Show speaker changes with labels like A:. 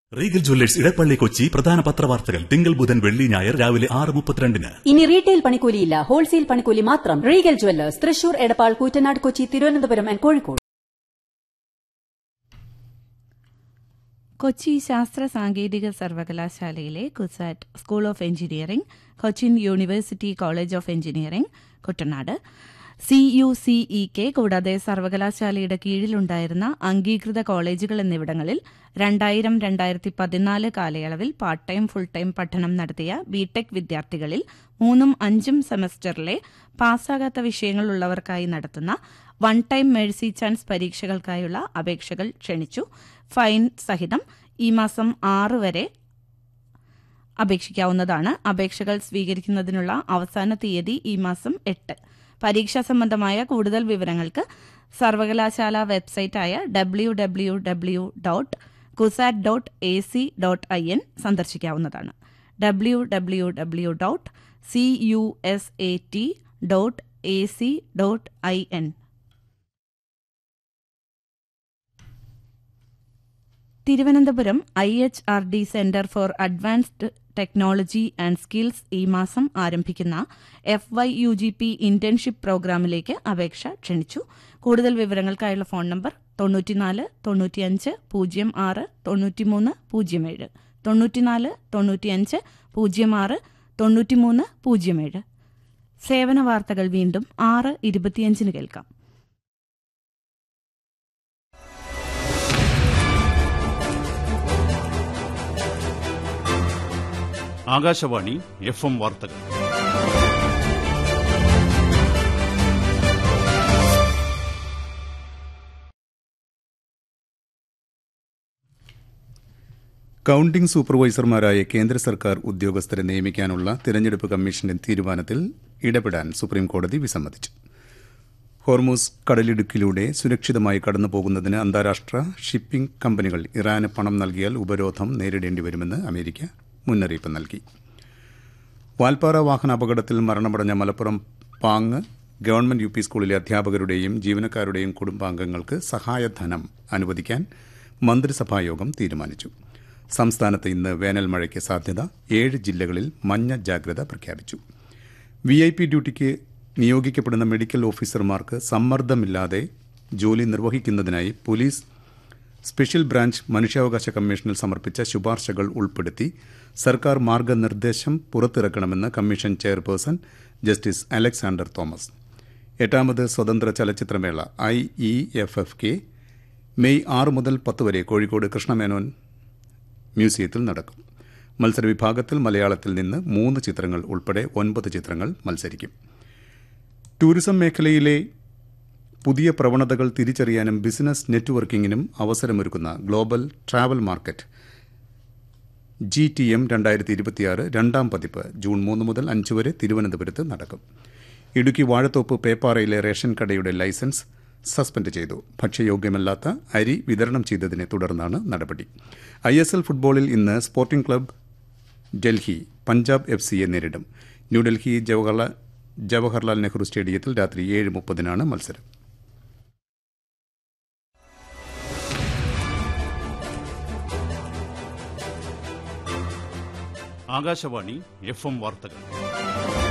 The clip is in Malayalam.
A: റീഗൽ ജ്വല്ലേഴ്സ് ഇടപ്പള്ളി കൊച്ചി പ്രധാന പത്രവാർത്തകൾ തിങ്കൾ ബുധൻ വെള്ളി ഞായർ രാവിലെ ആറ് മുപ്പത്തിരണ്ടിന്
B: ഇനി റീറ്റെയിൽ പണിക്കൂലിയില്ല ഹോൾസെയിൽ പണിക്കൂലി മാത്രം Regal jewellers Thrissur Edappal Koottanad Kochi Thiruvananthapuram and Kozhikode
C: Kochi ശാസ്ത്ര സാങ്കേതിക സർവകലാശാലയിലെ CUSAT school of engineering Cochin university college of engineering Kuttanad C U C E K കൂടാതെ സർവകലാശാലയുടെ കീഴിലുണ്ടായിരുന്ന അംഗീകൃത കോളേജുകൾ എന്നിവിടങ്ങളിൽ രണ്ടായിരം രണ്ടായിരത്തി പതിനാല് കാലയളവിൽ പാർട്ട് ടൈം ഫുൾ ടൈം പഠനം നടത്തിയ ബിടെക് വിദ്യാർത്ഥികളിൽ മൂന്നും അഞ്ചും സെമസ്റ്ററിലെ പാസ്സാകാത്ത വിഷയങ്ങളുള്ളവർക്കായി നടത്തുന്ന വൺ ടൈം മേഴ്സി ചാൻസ് പരീക്ഷകൾക്കായുള്ള അപേക്ഷകൾ ക്ഷണിച്ചു ഫൈൻ സഹിതം ഈ മാസം ആറ് വരെ അപേക്ഷിക്കാവുന്നതാണ് അപേക്ഷകൾ സ്വീകരിക്കുന്നതിനുള്ള അവസാന തീയതി ഈ മാസം എട്ട് പരീക്ഷാ സംബന്ധമായ കൂടുതൽ വിവരങ്ങൾക്ക് സർവകലാശാല വെബ്സൈറ്റായ W W W dot CUSAT dot A C dot I N സന്ദർശിക്കാവുന്നതാണ് W W W dot C U S A T dot A C dot I N Thiruvananthapuram I H R D centre for advanced technology and skills ഈ മാസം ആരംഭിക്കുന്ന F Y U G P internship പ്രോഗ്രാമിലേക്ക് അപേക്ഷ ക്ഷണിച്ചു കൂടുതൽ വിവരങ്ങൾക്കായുള്ള ഫോൺ നമ്പർ തൊണ്ണൂറ്റിനാല് തൊണ്ണൂറ്റിയഞ്ച് പൂജ്യം ആറ് തൊണ്ണൂറ്റിമൂന്ന് പൂജ്യം ഏഴ് തൊണ്ണൂറ്റിനാല് തൊണ്ണൂറ്റിയഞ്ച് പൂജ്യം ആറ് തൊണ്ണൂറ്റിമൂന്ന് പൂജ്യം ഏഴ് സേവന വാർത്തകൾ വീണ്ടും ആറ് ഇരുപത്തിയഞ്ചിന് കേൾക്കാം
A: ആകാശവാണി എഫ് എം വാർത്തകൾ
D: കൌണ്ടിംഗ് സൂപ്പർവൈസർമാരായ കേന്ദ്ര സർക്കാർ ഉദ്യോഗസ്ഥരെ നിയമിക്കാനുള്ള തിരഞ്ഞെടുപ്പ് കമ്മീഷന്റെ തീരുമാനത്തിൽ ഇടപെടാൻ സുപ്രീംകോടതി വിസമ്മതിച്ചു ഹോർമൂസ് കടലിടുക്കിലൂടെ സുരക്ഷിതമായി കടന്നുപോകുന്നതിന് അന്താരാഷ്ട്ര ഷിപ്പിംഗ് കമ്പനികൾ ഇറാന് പണം നൽകിയാൽ ഉപരോധം നേരിടേണ്ടി വരുമെന്ന് അമേരിക്ക മുന്നറിയിപ്പ് നൽകി വാൽപ്പാറ വാഹനാപകടത്തിൽ മരണമടഞ്ഞ Malappuram Pang government U P സ്കൂളിലെ അധ്യാപകരുടെയും ജീവനക്കാരുടെയും കുടുംബാംഗങ്ങൾക്ക് സഹായധനം അനുവദിക്കാൻ മന്ത്രിസഭായോഗം തീരുമാനിച്ചു സംസ്ഥാനത്ത് ഇന്ന് വേനൽ മഴയ്ക്ക് സാധ്യത ഏഴ് ജില്ലകളിൽ മഞ്ഞ ജാഗ്രത പ്രഖ്യാപിച്ചു വി ഐ പി ഡ്യൂട്ടിക്ക് നിയോഗിക്കപ്പെടുന്ന മെഡിക്കൽ ഓഫീസർമാർക്ക് സമ്മർദ്ദമില്ലാതെ ജോലി നിർവഹിക്കുന്നതിനായി പോലീസ് സ്പെഷ്യൽ ബ്രാഞ്ച് മനുഷ്യാവകാശ കമ്മീഷനിൽ സമർപ്പിച്ച ശുപാർശകൾ ഉൾപ്പെടുത്തി സർക്കാർ മാർഗനിർദ്ദേശം പുറത്തിറക്കണമെന്ന് commission chairperson justice Alexander Thomas എട്ടാമത് സ്വതന്ത്ര ചലച്ചിത്രമേള I E F F K May ആറ് മുതൽ പത്ത് വരെ കോഴിക്കോട് കൃഷ്ണമേനോൻ മ്യൂസിയത്തിൽ നടക്കും മത്സരവിഭാഗത്തിൽ മലയാളത്തിൽ നിന്ന് മൂന്ന് ചിത്രങ്ങൾ ഉൾപ്പെടെ ഒൻപത് ചിത്രങ്ങൾ മത്സരിക്കും ടൂറിസം മേഖലയിലെ പുതിയ പ്രവണതകൾ തിരിച്ചറിയാനും ബിസിനസ് നെറ്റ്വർക്കിംഗിനും അവസരമൊരുക്കുന്ന global travel market G T M രണ്ടായിരത്തി ഇരുപത്തിയാറ് രണ്ടാം പതിപ്പ് ജൂൺ മൂന്ന് മുതൽ അഞ്ച് വരെ തിരുവനന്തപുരത്ത് നടക്കും ഇടുക്കി വാഴത്തോപ്പ് പേപ്പാറയിലെ റേഷൻ കടയുടെ ലൈസൻസ് സസ്പെൻഡ് ചെയ്തു ഭക്ഷ്യയോഗ്യമല്ലാത്ത അരി വിതരണം ചെയ്തതിനെ തുടർന്നാണ് നടപടി ഐ എസ് എൽ ഫുട്ബോളിൽ ഇന്ന് sporting club Delhi Punjab F സിയെ നേരിടും ന്യൂഡൽഹി ജവഹർലാൽ ജവഹർലാൽ നെഹ്റു സ്റ്റേഡിയത്തിൽ രാത്രി ഏഴ് മുപ്പതിനാണ് മത്സരം
A: ആകാശവാണി എഫ് എം വാർത്തകൾ